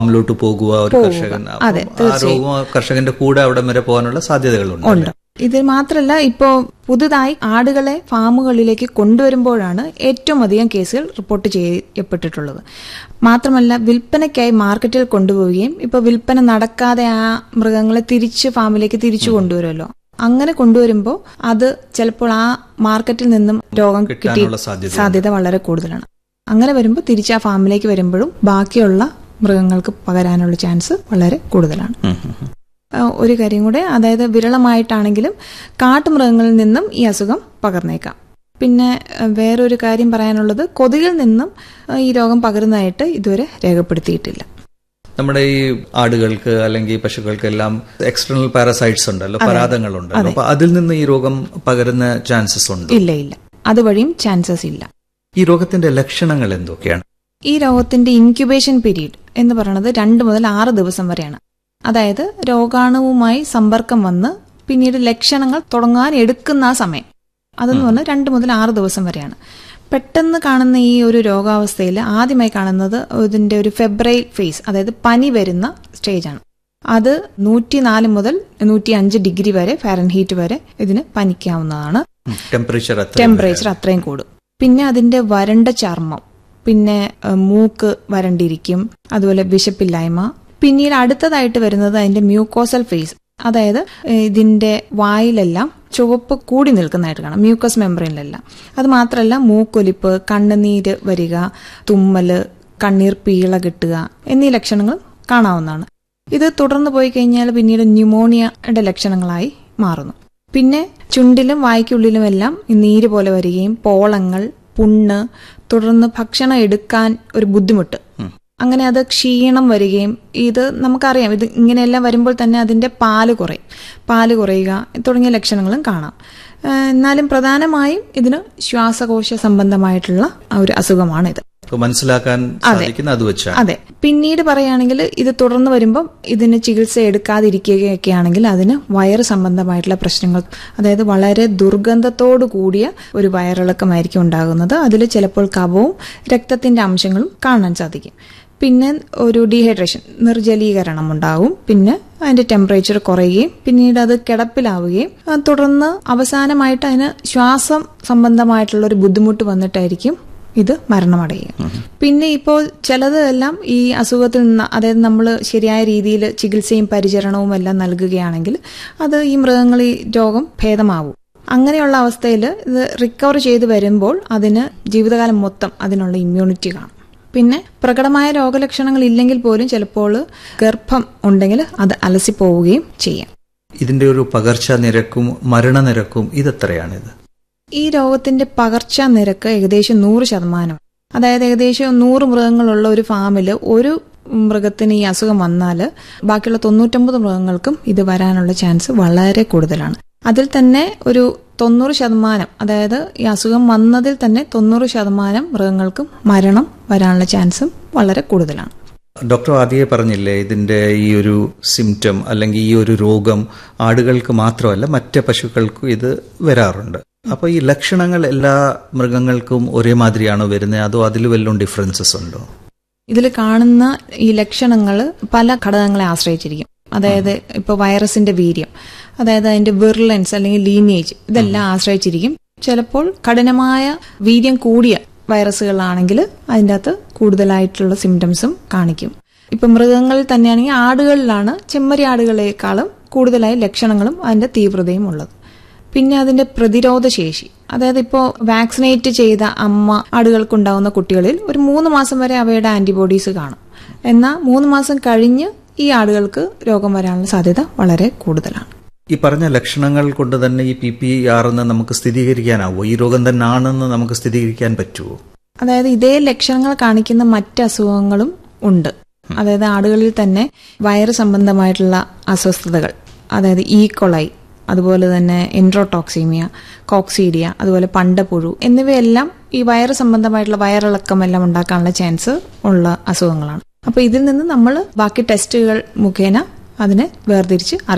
ഫാമിലോട്ട് പോകുക ഒരു കർഷകൻ അപ്പം അതെ, ആ രോഗം ആ കർഷകന്റെ കൂടെ അവിടം വരെ പോകാനുള്ള സാധ്യതകളുണ്ട് ഉണ്ട് ഇത് മാത്രമല്ല ഇപ്പോ പുതുതായി ആടുകളെ ഫാമുകളിലേക്ക് കൊണ്ടുവരുമ്പോഴാണ് ഏറ്റവും അധികം കേസുകൾ റിപ്പോർട്ട് ചെയ്യപ്പെട്ടിട്ടുള്ളത് മാത്രമല്ല വിൽപ്പനയ്ക്കായി മാർക്കറ്റിൽ കൊണ്ടുപോവുകയും ഇപ്പൊ വിൽപ്പന നടക്കാതെ ആ മൃഗങ്ങളെ തിരിച്ച് ഫാമിലേക്ക് തിരിച്ചു കൊണ്ടുവരുമല്ലോ അങ്ങനെ കൊണ്ടുവരുമ്പോൾ അത് ചിലപ്പോൾ ആ മാർക്കറ്റിൽ നിന്നും രോഗം കിട്ടി കിട്ടാനുള്ള സാധ്യത സാധ്യത വളരെ കൂടുതലാണ് അങ്ങനെ വരുമ്പോൾ തിരിച്ച് ആ ഫാമിലേക്ക് വരുമ്പോഴും ബാക്കിയുള്ള മൃഗങ്ങൾക്ക് പകരാനുള്ള ചാൻസ് വളരെ കൂടുതലാണ് ഉം, ഉം, ഉം. ആ, ഒരു കാര്യം കൂടെ അതായത് വിരളമായിട്ടാണെങ്കിലും കാട്ടുമൃഗങ്ങളിൽ നിന്നും ഈ അസുഖം പകർന്നേക്കാം പിന്നെ ആ, വേറൊരു കാര്യം പറയാനുള്ളത് കൊതുകിൽ നിന്നും ആ, ഈ രോഗം പകരുന്നതായിട്ട് ഇതുവരെ രേഖപ്പെടുത്തിയിട്ടില്ല നമ്മുടെ ഈ ആടുകൾക്ക് അല്ലെങ്കിൽ പശുക്കൾക്ക് എല്ലാം എക്സ്റ്റേണൽ പാരസൈറ്റ്സ് ഉണ്ടല്ലോ പരാതങ്ങളുണ്ടല്ലോ അപ്പൊ അതിൽ നിന്ന് ഈ രോഗം പകരുന്ന ചാൻസസ് ഉണ്ട് ഇല്ല ഇല്ല അതുവഴിയും ചാൻസസ് ഇല്ല ഈ രോഗത്തിന്റെ ലക്ഷണങ്ങൾ എന്തൊക്കെയാണ് ഈ രോഗത്തിന്റെ ഇൻക്യുബേഷൻ പീരീഡ് എന്ന് പറയുന്നത് രണ്ട് മുതൽ ആറ് ദിവസം വരെയാണ് അതായത് രോഗാണുവുമായി സമ്പർക്കം വന്ന് പിന്നീട് ലക്ഷണങ്ങൾ തുടങ്ങാൻ എടുക്കുന്ന ആ സമയം അതെന്ന് പറഞ്ഞാൽ രണ്ട് മുതൽ ആറ് ദിവസം വരെയാണ് പെട്ടെന്ന് കാണുന്ന ഈ ഒരു രോഗാവസ്ഥയിൽ ആദ്യമായി കാണുന്നത് ഇതിന്റെ ഒരു ഫെബ്രൈൽ ഫേസ് അതായത് പനി വരുന്ന സ്റ്റേജാണ് അത് നൂറ്റിനാല് മുതൽ നൂറ്റി അഞ്ച് ഡിഗ്രി വരെ ഫാരൻഹീറ്റ് വരെ ഇതിന് പനിക്കാവുന്നതാണ് ടെമ്പറേച്ചർ എത്ര ടെമ്പറേച്ചർ അത്രയും കൂടും പിന്നെ അതിന്റെ വരണ്ട ചർമ്മം പിന്നെ ഏഹ്, മൂക്ക് വരണ്ടിരിക്കും അതുപോലെ വിശപ്പില്ലായ്മ പിന്നീട് അടുത്തതായിട്ട് വരുന്നത് അതിന്റെ മ്യൂക്കോസൽ ഫേസ് അതായത് ഏഹ്, ഇതിന്റെ വായിലെല്ലാം ചുവപ്പ് കൂടി നിൽക്കുന്നതായിട്ട് കാണാം മ്യൂക്കസ് മെമ്പറിനിലെല്ലാം അത് മാത്രമല്ല മൂക്കൊലിപ്പ് കണ്ണുനീര് വരിക തുമ്മല് കണ്ണീർ പീള കിട്ടുക എന്നീ ലക്ഷണങ്ങൾ കാണാവുന്നതാണ് ഇത് തുടർന്ന് പോയി കഴിഞ്ഞാൽ പിന്നീട് ന്യൂമോണിയയുടെ ലക്ഷണങ്ങളായി മാറുന്നു പിന്നെ ചുണ്ടിലും വായ്ക്കുള്ളിലുമെല്ലാം ഈ നീര് പോലെ വരികയും പോളങ്ങൾ പുണ്ണ് തുടർന്ന് ഭക്ഷണം എടുക്കാൻ ഒരു ബുദ്ധിമുട്ട് അങ്ങനെ അത് ക്ഷീണം വരികയും ഇത് നമുക്കറിയാം ഇത് ഇങ്ങനെയെല്ലാം വരുമ്പോൾ തന്നെ അതിന്റെ പാല് കുറയും പാല് കുറയുക തുടങ്ങിയ ലക്ഷണങ്ങളും കാണാം ഏഹ് എന്നാലും പ്രധാനമായും ഇതിന് ശ്വാസകോശ സംബന്ധമായിട്ടുള്ള ആ ഒരു അസുഖമാണിത് ഇപ്പൊ മനസ്സിലാക്കാൻ സാധിക്കുന്ന അത് വെച്ചാണ് അതെ പിന്നീട് പറയുകയാണെങ്കിൽ ഇത് തുടർന്ന് വരുമ്പം ഇതിന് ചികിത്സ എടുക്കാതിരിക്കുകയൊക്കെ ആണെങ്കിൽ അതിന് വയറ് സംബന്ധമായിട്ടുള്ള പ്രശ്നങ്ങൾ അതായത് വളരെ ദുർഗന്ധത്തോടു കൂടിയ ഒരു വയറിളക്കമായിരിക്കും ഉണ്ടാകുന്നത് അതിൽ ചിലപ്പോൾ കഫവും രക്തത്തിന്റെ അംശങ്ങളും കാണാൻ സാധിക്കും പിന്നെ ഒരു ഡീഹൈഡ്രേഷൻ നിർജ്ജലീകരണം ഉണ്ടാവും പിന്നെ അതിന്റെ ടെമ്പറേച്ചർ കുറയുകയും പിന്നീട് അത് കിടപ്പിലാവുകയും ആ, തുടർന്ന് അവസാനമായിട്ട് അതിന് ശ്വാസം സംബന്ധമായിട്ടുള്ള ഒരു ബുദ്ധിമുട്ട് വന്നിട്ടായിരിക്കും ഇത് മരണമടയുക പിന്നെ ഇപ്പോൾ ചിലത് എല്ലാം ഈ അസുഖത്തിൽ നിന്ന് അതായത് നമ്മൾ ശരിയായ രീതിയിൽ ചികിത്സയും പരിചരണവും എല്ലാം നൽകുകയാണെങ്കിൽ അത് ഈ മൃഗങ്ങൾ ഈ രോഗം ഭേദമാവും അങ്ങനെയുള്ള അവസ്ഥയിൽ ഇത് റിക്കവർ ചെയ്ത് വരുമ്പോൾ അതിന് ജീവിതകാലം മൊത്തം അതിനുള്ള ഇമ്മ്യൂണിറ്റി കാണും പിന്നെ പ്രകടമായ രോഗലക്ഷണങ്ങൾ ഇല്ലെങ്കിൽ പോലും ചിലപ്പോൾ ഗർഭം ഉണ്ടെങ്കിൽ അത് അലസിപ്പോവുകയും ചെയ്യാം ഇതിന്റെ ഒരു പകർച്ച നിരക്കും മരണനിരക്കും ഇതെത്രയാണിത് ഈ രോഗത്തിന്റെ പകർച്ച നിരക്ക് ഏകദേശം നൂറ് ശതമാനം അതായത് ഏകദേശം നൂറ് മൃഗങ്ങളുള്ള ഒരു ഫാമിൽ ഒരു മൃഗത്തിന് ഈ അസുഖം വന്നാൽ ബാക്കിയുള്ള തൊണ്ണൂറ്റൊമ്പത് മൃഗങ്ങൾക്കും ഇത് വരാനുള്ള ചാൻസ് വളരെ കൂടുതലാണ് അതിൽ തന്നെ ഒരു തൊണ്ണൂറ് ശതമാനം അതായത് ഈ അസുഖം വന്നതിൽ തന്നെ തൊണ്ണൂറ് ശതമാനം മൃഗങ്ങൾക്കും മരണം വരാനുള്ള ചാൻസും വളരെ കൂടുതലാണ് ഡോക്ടർ ആദ്യമേ പറഞ്ഞില്ലേ ഇതിന്റെ ഈ ഒരു സിംറ്റം അല്ലെങ്കിൽ ഈ ഒരു രോഗം ആടുകൾക്ക് മാത്രമല്ല മറ്റ് പശുക്കൾക്കും ഇത് വരാറുണ്ട് അപ്പൊ ഈ ലക്ഷണങ്ങൾ എല്ലാ മൃഗങ്ങൾക്കും ഒരേ മാതിരിയാണോ വരുന്നത് അതോ അതിൽ വല്ലതും ഡിഫറൻസസ് ഉണ്ടോ ഇതിൽ കാണുന്ന ഈ ലക്ഷണങ്ങൾ പല ഘടകങ്ങളെ ആശ്രയിച്ചിരിക്കും അതായത് ഇപ്പോൾ വൈറസിന്റെ വീര്യം അതായത് അതിന്റെ വിർലൻസ് അല്ലെങ്കിൽ ലീനേജ് ഇതെല്ലാം ആശ്രയിച്ചിരിക്കും ചിലപ്പോൾ കഠിനമായ വീര്യം കൂടിയ വൈറസുകളാണെങ്കിൽ അതിൻ്റെ അകത്ത് കൂടുതലായിട്ടുള്ള സിംറ്റംസും കാണിക്കും ഇപ്പൊ മൃഗങ്ങളിൽ തന്നെയാണെങ്കിൽ ആടുകളിലാണ് ചെമ്മരി ആടുകളെക്കാളും കൂടുതലായി ലക്ഷണങ്ങളും അതിന്റെ തീവ്രതയും ഉള്ളത് പിന്നെ അതിന്റെ പ്രതിരോധ ശേഷി അതായത് ഇപ്പോൾ വാക്സിനേറ്റ് ചെയ്ത അമ്മ ആടുകൾക്കുണ്ടാവുന്ന കുട്ടികളിൽ ഒരു മൂന്ന് മാസം വരെ അവയുടെ ആന്റിബോഡീസ് കാണും എന്നാൽ മൂന്ന് മാസം കഴിഞ്ഞ് ഈ ആടുകൾക്ക് രോഗം വരാനുള്ള സാധ്യത വളരെ കൂടുതലാണ് ഈ പറഞ്ഞ ലക്ഷണങ്ങൾ കൊണ്ട് തന്നെ ഈ പി പി ആർ എന്ന് നമുക്ക് സ്ഥിരീകരിക്കാനാവോ ഈ രോഗം തന്നെ ആണെന്ന് നമുക്ക് സ്ഥിരീകരിക്കാൻ പറ്റുമോ അതായത് ഇതേ ലക്ഷണങ്ങൾ കാണിക്കുന്ന മറ്റ് അസുഖങ്ങളും ഉണ്ട് അതായത് ആടുകളിൽ തന്നെ വയറ് സംബന്ധമായിട്ടുള്ള അസ്വസ്ഥതകൾ അതായത് ഈക്കൊളൈ അതുപോലെ തന്നെ എൻട്രോടോക്സീമിയ കോക്സീഡിയ അതുപോലെ പണ്ടപ്പുഴു എന്നിവയെല്ലാം ഈ വയറ് സംബന്ധമായിട്ടുള്ള വയറിളക്കം എല്ലാം ഉണ്ടാക്കാനുള്ള ചാൻസ് ഉള്ള അസുഖങ്ങളാണ് അപ്പൊ ഇതിൽ നിന്ന് നമ്മൾ ബാക്കി ടെസ്റ്റുകൾ മുഖേന അതിനെ വേർതിരിച്ച് അറിയണം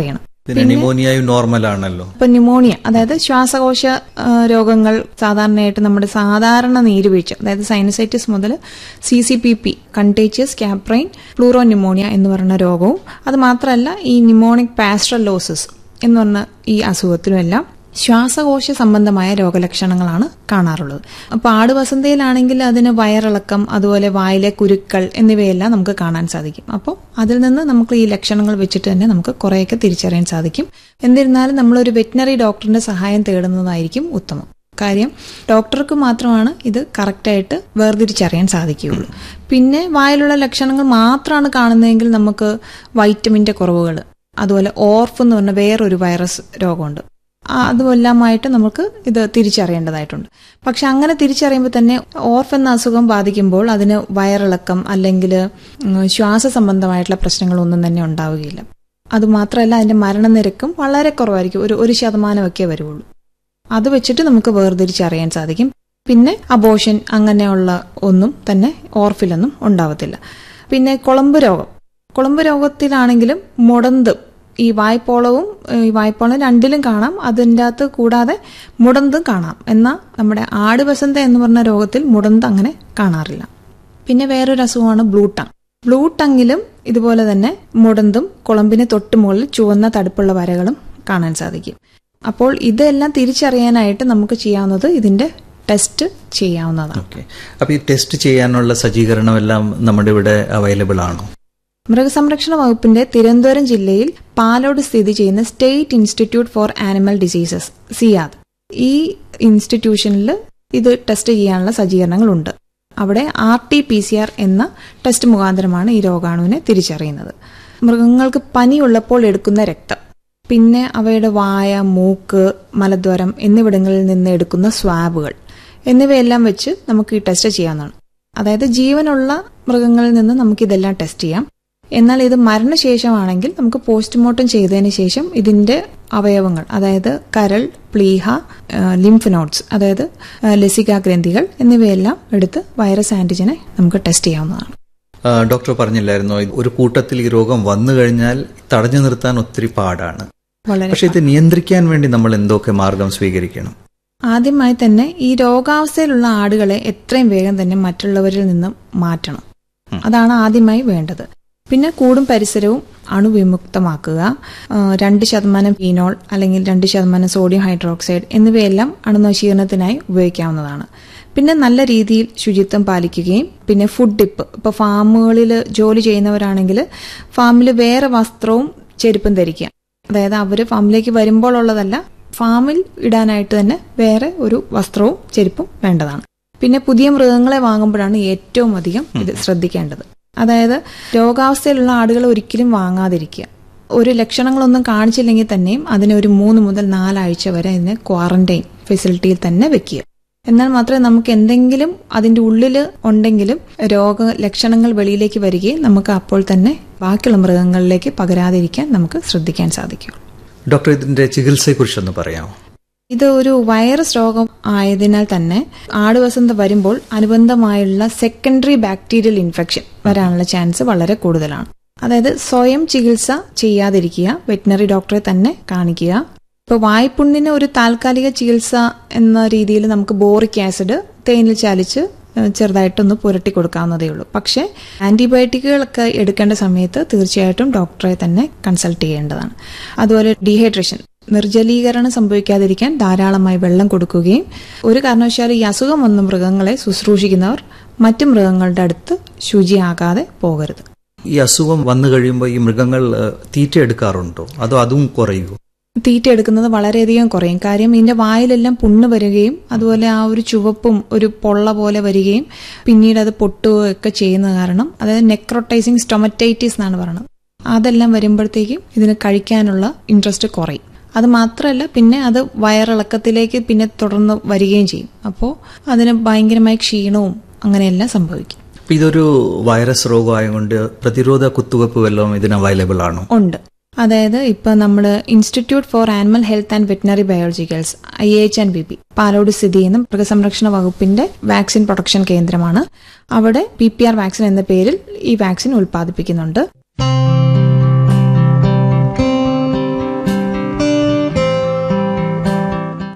പിന്നെ ന്യൂമോണിയയും നോർമൽ ആണല്ലോ ഇപ്പൊ ന്യൂമോണിയ അതായത് ശ്വാസകോശ ആ, രോഗങ്ങൾ സാധാരണയായിട്ട് നമ്മുടെ സാധാരണ നീരുവീഴ്ച അതായത് സൈനസൈറ്റിസ് മുതൽ C C P P contagious caprine pleuropneumonia എന്ന് പറയുന്ന രോഗവും അത് മാത്രമല്ല ഈ ന്യൂമോണിക് പാസ്ട്രലോസിസ് എന്ന് പറഞ്ഞ ഈ അസുഖത്തിനുമെല്ലാം ശ്വാസകോശ സംബന്ധമായ രോഗലക്ഷണങ്ങളാണ് കാണാറുള്ളത് അപ്പോൾ ആടുവസന്തയിലാണെങ്കിൽ അതിന് വയറിളക്കം അതുപോലെ വായിലെ കുരുക്കൾ എന്നിവയെല്ലാം നമുക്ക് കാണാൻ സാധിക്കും അപ്പോൾ അതിൽ നിന്ന് നമുക്ക് ഈ ലക്ഷണങ്ങൾ വെച്ചിട്ട് തന്നെ നമുക്ക് കുറേയൊക്കെ തിരിച്ചറിയാൻ സാധിക്കും എന്നിരുന്നാലും നമ്മളൊരു വെറ്റിനറി ഡോക്ടറിന്റെ സഹായം തേടുന്നതായിരിക്കും ഉത്തമം കാര്യം ഡോക്ടർക്ക് മാത്രമാണ് ഇത് കറക്റ്റായിട്ട് വേർതിരിച്ചറിയാൻ സാധിക്കുകയുള്ളൂ പിന്നെ വായിലുള്ള ലക്ഷണങ്ങൾ മാത്രമാണ് കാണുന്നതെങ്കിൽ നമുക്ക് വൈറ്റമിന്റെ കുറവുകൾ അതുപോലെ ഓർഫ് എന്ന് പറഞ്ഞ വേറൊരു വൈറസ് രോഗമുണ്ട് ആ, അതുമെല്ലാമായിട്ട് നമുക്ക് ഇത് തിരിച്ചറിയേണ്ടതായിട്ടുണ്ട് പക്ഷെ അങ്ങനെ തിരിച്ചറിയുമ്പോൾ തന്നെ ഓർഫ് എന്ന അസുഖം ബാധിക്കുമ്പോൾ അതിന് വയറിളക്കം അല്ലെങ്കിൽ ഉം, ശ്വാസ സംബന്ധമായിട്ടുള്ള പ്രശ്നങ്ങളൊന്നും തന്നെ ഉണ്ടാവുകയില്ല അതുമാത്രമല്ല അതിന്റെ മരണനിരക്കും വളരെ കുറവായിരിക്കും ഒരു ഒരു ശതമാനമൊക്കെ വരുള്ളൂ അത് വെച്ചിട്ട് നമുക്ക് വേർതിരിച്ചറിയാൻ സാധിക്കും പിന്നെ അബോഷൻ അങ്ങനെയുള്ള ഒന്നും തന്നെ ഓർഫിലൊന്നും ഉണ്ടാവത്തില്ല പിന്നെ കുളമ്പ് രോഗം കുളമ്പ് രോഗത്തിലാണെങ്കിലും മുടന്ത് ഈ വായ്പോളവും ഈ വായ്പോളം രണ്ടിലും കാണാം അതിൻ്റെ അകത്ത് കൂടാതെ മുടന്തും കാണാം എന്നാൽ നമ്മുടെ ആടുവസന്ത എന്ന് പറഞ്ഞ രോഗത്തിൽ മുടന്ത് അങ്ങനെ കാണാറില്ല പിന്നെ വേറൊരു അസുഖമാണ് ബ്ലൂ ടങ് ബ്ലൂ ടങ്ങിലും ഇതുപോലെ തന്നെ മുടന്തും കുളമ്പിന് തൊട്ട് മുകളിൽ ചുവന്ന തടുപ്പുള്ള വരകളും കാണാൻ സാധിക്കും അപ്പോൾ ഇതെല്ലാം തിരിച്ചറിയാനായിട്ട് നമുക്ക് ചെയ്യാവുന്നത് ഇതിന്റെ ടെസ്റ്റ് ചെയ്യാവുന്നതാണ് ഓക്കെ അപ്പൊ ഈ ടെസ്റ്റ് ചെയ്യാനുള്ള സജ്ജീകരണം എല്ലാം നമ്മുടെ ഇവിടെ അവൈലബിൾ ആണോ മൃഗസംരക്ഷണ വകുപ്പിന്റെ തിരുവനന്തപുരം ജില്ലയിൽ പാലോട് സ്ഥിതി ചെയ്യുന്ന state institute for animal diseases SIAD ഈ ഇൻസ്റ്റിറ്റ്യൂഷനിൽ ഇത് ടെസ്റ്റ് ചെയ്യാനുള്ള സജ്ജീകരണങ്ങളുണ്ട് അവിടെ R T P C R എന്ന ടെസ്റ്റ് മുഖാന്തരമാണ് ഈ രോഗാണുവിനെ തിരിച്ചറിയുന്നത് മൃഗങ്ങൾക്ക് പനിയുള്ളപ്പോൾ എടുക്കുന്ന രക്തം പിന്നെ അവയുടെ വായ മൂക്ക് മലദ്വാരം എന്നിവിടങ്ങളിൽ നിന്ന് എടുക്കുന്ന സ്വാബുകൾ എന്നിവയെല്ലാം വെച്ച് നമുക്ക് ഈ ടെസ്റ്റ് ചെയ്യാവുന്നതാണ് അതായത് ജീവനുള്ള മൃഗങ്ങളിൽ നിന്ന് നമുക്ക് ഇതെല്ലാം ടെസ്റ്റ് ചെയ്യാം എന്നാൽ ഇത് മരണശേഷമാണെങ്കിൽ നമുക്ക് പോസ്റ്റ്മോർട്ടം ചെയ്തതിന് ശേഷം ഇതിന്റെ അവയവങ്ങൾ അതായത് കരൾ പ്ലീഹ ലിംഫ് നോട്ട്സ് അതായത് ആ, ലസിക ഗ്രന്ഥികൾ എന്നിവയെല്ലാം എടുത്ത് വൈറസ് ആന്റിജനെ നമുക്ക് ടെസ്റ്റ് ചെയ്യാവുന്നതാണ് ആ, ഡോക്ടർ പറഞ്ഞില്ലായിരുന്നോ ഒരു കൂട്ടത്തിൽ ഈ രോഗം വന്നു കഴിഞ്ഞാൽ തടഞ്ഞു നിർത്താൻ ഒത്തിരി പാടാണ് വളരെ പക്ഷെ ഇത് നിയന്ത്രിക്കാൻ വേണ്ടി നമ്മൾ എന്തൊക്കെ മാർഗം സ്വീകരിക്കണം ആദ്യമായി തന്നെ ഈ രോഗാവസ്ഥയിലുള്ള ആടുകളെ എത്രയും വേഗം തന്നെ മറ്റുള്ളവരിൽ നിന്ന് മാറ്റണം അതാണ് ആദ്യമായി വേണ്ടത് പിന്നെ കൂടും പരിസരവും അണുവിമുക്തമാക്കുക ആ, രണ്ട് ശതമാനം ഫീനോൾ അല്ലെങ്കിൽ രണ്ട് ശതമാനം സോഡിയം ഹൈഡ്രോക്സൈഡ് എന്നിവയെല്ലാം അണുനശീകരണത്തിനായി ഉപയോഗിക്കാവുന്നതാണ് പിന്നെ നല്ല രീതിയിൽ ശുചിത്വം പാലിക്കുകയും പിന്നെ ഫുഡ് ടിപ്പ് ഇപ്പൊ ഫാമുകളിൽ ജോലി ചെയ്യുന്നവരാണെങ്കിൽ ഫാമിൽ വേറെ വസ്ത്രവും ചെരുപ്പും ധരിക്കുക അതായത് അവര് ഫാമിലേക്ക് വരുമ്പോൾ ഉള്ളതല്ല ഫാമിൽ ഇടാനായിട്ട് തന്നെ വേറെ ഒരു വസ്ത്രവും ചെരുപ്പും വേണ്ടതാണ് പിന്നെ പുതിയ മൃഗങ്ങളെ വാങ്ങുമ്പോഴാണ് ഏറ്റവും അധികം ഇത് ശ്രദ്ധിക്കേണ്ടത് അതായത് രോഗാവസ്ഥയിലുള്ള ആടുകളെ ഒരിക്കലും വാങ്ങാതിരിക്കുക ഒരു ലക്ഷണങ്ങളൊന്നും കാണിച്ചില്ലെങ്കിൽ തന്നെയും അതിനെ ഒരു മൂന്ന് മുതൽ നാലാഴ്ച വരെ അതിനെ ക്വാറന്റൈൻ ഫെസിലിറ്റിയിൽ തന്നെ വെക്കുക എന്നാൽ മാത്രമേ നമുക്ക് എന്തെങ്കിലും അതിന്റെ ഉള്ളിൽ ഉണ്ടെങ്കിലും രോഗ ലക്ഷണങ്ങൾ വെളിയിലേക്ക് വരികയും നമുക്ക് അപ്പോൾ തന്നെ ബാക്കിയുള്ള മൃഗങ്ങളിലേക്ക് പകരാതിരിക്കാൻ നമുക്ക് ശ്രദ്ധിക്കാൻ സാധിക്കും ഡോക്ടർ ഇതിന്റെ ചികിത്സയെക്കുറിച്ചൊന്ന് പറയാമോ ഇത് ഒരു വൈറസ് രോഗം ആയതിനാൽ തന്നെ ആടുവസന്ത വരുമ്പോൾ അനുബന്ധമായുള്ള സെക്കൻഡറി ബാക്ടീരിയൽ ഇൻഫെക്ഷൻ വരാനുള്ള ചാൻസ് വളരെ കൂടുതലാണ് അതായത് സ്വയം ചികിത്സ ചെയ്യാതിരിക്കുക വെറ്റിനറി ഡോക്ടറെ തന്നെ കാണിക്കുക ഇപ്പോൾ വായ്പുണ്ണിന് ഒരു താൽക്കാലിക ചികിത്സ എന്ന രീതിയിൽ നമുക്ക് ബോറിക് ആസിഡ് തേനിൽ ചാലിച്ച് ഏഹ് ചെറുതായിട്ടൊന്ന് പുരട്ടി കൊടുക്കാവുന്നതേ ഉള്ളൂ പക്ഷേ ആന്റിബയോട്ടിക്കുകളൊക്കെ എടുക്കേണ്ട സമയത്ത് തീർച്ചയായിട്ടും ഡോക്ടറെ തന്നെ കൺസൾട്ട് ചെയ്യേണ്ടതാണ് അതുപോലെ ഡീഹൈഡ്രേഷൻ നിർജ്ജലീകരണം സംഭവിക്കാതിരിക്കാൻ ധാരാളമായി വെള്ളം കൊടുക്കുകയും ഒരു കാരണവശാലും ഈ അസുഖം വന്ന മൃഗങ്ങളെ ശുശ്രൂഷിക്കുന്നവർ മറ്റു മൃഗങ്ങളുടെ അടുത്ത് ശുചിയാകാതെ പോകരുത് ഈ അസുഖം വന്നു കഴിയുമ്പോൾ ഈ മൃഗങ്ങൾ ഏഹ്, തീറ്റ എടുക്കാറുണ്ടോ അതോ അതും കുറയുമോ തീറ്റ എടുക്കുന്നത് വളരെയധികം കുറയും കാര്യം ഇതിന്റെ വായിലെല്ലാം പുണ്ണ് വരികയും അതുപോലെ ആ ഒരു ചുവപ്പും ഒരു പൊള്ള പോലെ വരികയും പിന്നീട് അത് പൊട്ടുകയും ഒക്കെ ചെയ്യുന്ന കാരണം അതായത് നെക്രോട്ടൈസിങ് സ്റ്റൊമറ്റൈറ്റിസ് എന്നാണ് പറയുന്നത് അതെല്ലാം വരുമ്പോഴത്തേക്കും ഇതിന് കഴിക്കാനുള്ള ഇൻട്രസ്റ്റ് കുറയും അത് മാത്രമല്ല പിന്നെ അത് വയറിളക്കത്തിലേക്ക് പിന്നെ തുടർന്ന് വരികയും ചെയ്യും അപ്പോൾ അതിന് ഭയങ്കരമായ ക്ഷീണവും അങ്ങനെയെല്ലാം സംഭവിക്കും അപ്പൊ ഇതൊരു വൈറസ് രോഗമായതുകൊണ്ട് പ്രതിരോധ കുത്തിവയ്പ്പ് വല്ലതും ഇതിന് അവൈലബിൾ ആണോ ഉണ്ട് അതായത് ഇപ്പൊ നമ്മൾ institute for animal health and veterinary biologicals I H and B P Palode സ്ഥിതി ചെയ്യുന്ന മൃഗസംരക്ഷണ വകുപ്പിന്റെ വാക്സിൻ പ്രൊഡക്ഷൻ കേന്ദ്രമാണ് അവിടെ പി പി ആർ വാക്സിൻ എന്ന പേരിൽ ഈ വാക്സിൻ ഉൽപ്പാദിപ്പിക്കുന്നുണ്ട്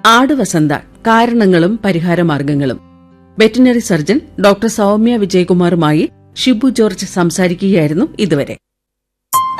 ആടുവസന്ത കാരണങ്ങളും പരിഹാരമാർഗങ്ങളും വെറ്റിനറി സർജൻ ഡോക്ടർ സൗമ്യ വിജയകുമാറുമായി ഷിബു ജോർജ് സംസാരിക്കുകയായിരുന്നു ഇതുവരെ